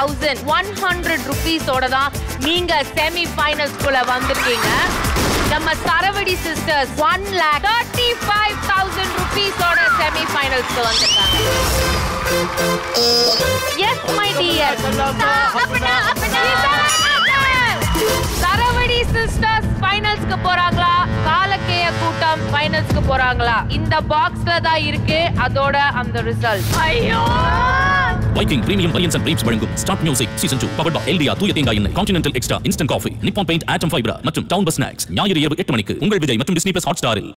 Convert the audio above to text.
thousand one hundred ருபீஸோட தான் நீங்க semi ஃபைனல்ஸ்குள்ள வந்திருக்கீங்க நம்ம Saravadi sisters one lakh thirty five thousand ருபீஸோட செமி ஃபைனல்ஸ்க்கு வந்திருக்காங்க yes my dear Saravadi sisters ஃபைனல்ஸ்க்கு போறாங்களா காலக்கேய கூட்டம் ஃபைனல்ஸ்க்கு போறாங்களா இந்த பாக்ஸ்ல தான் இருக்கு அதோட அந்த ரிசல்ட் ஐயோ வைக்கிங் பிரீமியம் பையன்ஸ் அண்ட் பிரீப்ஸ் வழங்கும் start music season two power by LDR தூய தேங்காய் எண்ணெய் continental extra instant coffee Nippon paint ஆட்டம் ஃபைப்ரா மற்றும் டவுன் பஸ் ஸ்நாக்ஸ் ஞாயிறு இரவு எட்டு மணிக்கு உங்கள் விஜய் மற்றும் டிஸ்னி பிளஸ் ஹாட் ஸ்டாரில்